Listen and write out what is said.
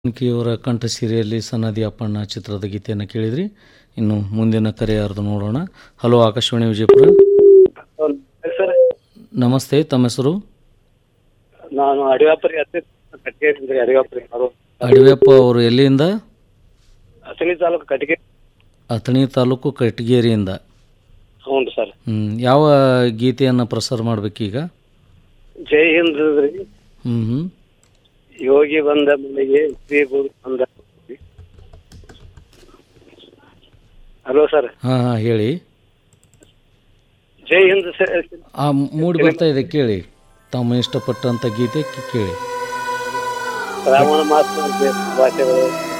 ಅವರ ಕಂಠ ಸಿರಿಯಲ್ಲಿ ಸನ್ನದಿ ಅಪ್ಪಣ್ಣ ಚಿತ್ರದ ಗೀತೆಯನ್ನು ಕೇಳಿದ್ರಿ ಇನ್ನು ಮುಂದಿನ ಕರೆ ಯಾರ್ದು ನೋಡೋಣ ಹಲೋ ಆಕಾಶವಾಣಿ ವಿಜಯಪುರ ಸರ್ ನಮಸ್ತೆ ತಮ್ಮ ಹೆಸರು ನಾನು ಅಡಿವಾಪುರಿ ಹತ್ತಿ ಕಟ್ಟಿಗೆ ರೀ ಅಡಿವಾಪುರಿ ಅವರು ಅಡವ್ಯಪ್ಪ ಅವರು ಎಲ್ಲಿಂದ ಹತ್ತನೇ ತಾಲೂಕು ಕಟ್ಟಿಗೆ ಅಥಣಿ ತಾಲೂಕು ಕಟಗೇರಿಯಿಂದ ಹ್ಞೂ ರೀ ಸರ್ ಹ್ಮ್, ಯಾವ ಗೀತೆಯನ್ನು ಪ್ರಸಾರ ಮಾಡ್ಬೇಕೀಗ ಜೈ ಹಿಂದ್ ರೀ ಹ್ಞೂ ಹ್ಞೂ ಯೋಗಿ ಬಂದ ಮನೆಗೆ ಶ್ರೀ ಗುರು ಬಂದ ಹಲೋ ಸರ್ ಹಾಂ ಹಾಂ ಹೇಳಿ ಜೈ ಹಿಂದ್ ಸರ್ ಆ ಮೂಡಿ ಬರ್ತಾ ಇದೆ ಕೇಳಿ ತಮ್ಮ ಇಷ್ಟಪಟ್ಟಂಥ ಗೀತೆ ಕೇ- ಕೇಳಿ ರಾವಣ ಮಾತ್ರ ಭಾಷೆಗಳು